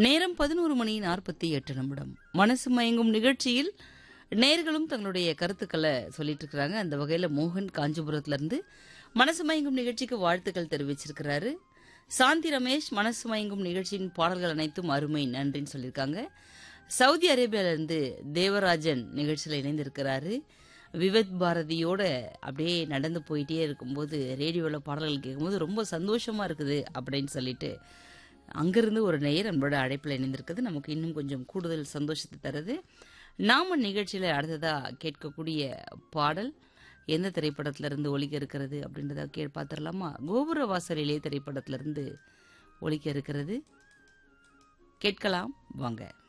நேரம் பதினோரு மணி நாற்பத்தி எட்டு நிமிடம் மனசு மயங்கும் நிகழ்ச்சியில் நேர்களும் தங்களுடைய கருத்துக்களை சொல்லிட்டு இருக்கிறாங்க அந்த வகையில மோகன் காஞ்சிபுரத்துல இருந்து மனசு மயங்கும் நிகழ்ச்சிக்கு வாழ்த்துக்கள் தெரிவிச்சிருக்கிறாரு சாந்தி ரமேஷ் மனசு மயங்கும் நிகழ்ச்சியின் பாடல்கள் அனைத்தும் அருமை நன்றின்னு சொல்லியிருக்காங்க சவுதி அரேபியால இருந்து தேவராஜன் நிகழ்ச்சியில் இணைந்திருக்கிறாரு விவேத் பாரதியோட அப்படியே நடந்து போயிட்டே இருக்கும்போது ரேடியோவில் பாடல்கள் கேட்கும்போது ரொம்ப சந்தோஷமா இருக்குது அப்படின்னு சொல்லிட்டு அங்கிருந்து ஒரு நேயர் நம்மளோட அழைப்பில் இணைந்திருக்குது நமக்கு இன்னும் கொஞ்சம் கூடுதல் சந்தோஷத்தை தருது நாம நிகழ்ச்சியில் அடுத்ததா கேட்கக்கூடிய பாடல் எந்த திரைப்படத்துல இருந்து ஒலிக்க இருக்கிறது அப்படின்றத கே பார்த்துடலாமா கோபுர வாசலிலே திரைப்படத்துல இருந்து ஒலிக்க இருக்கிறது கேட்கலாம் வாங்க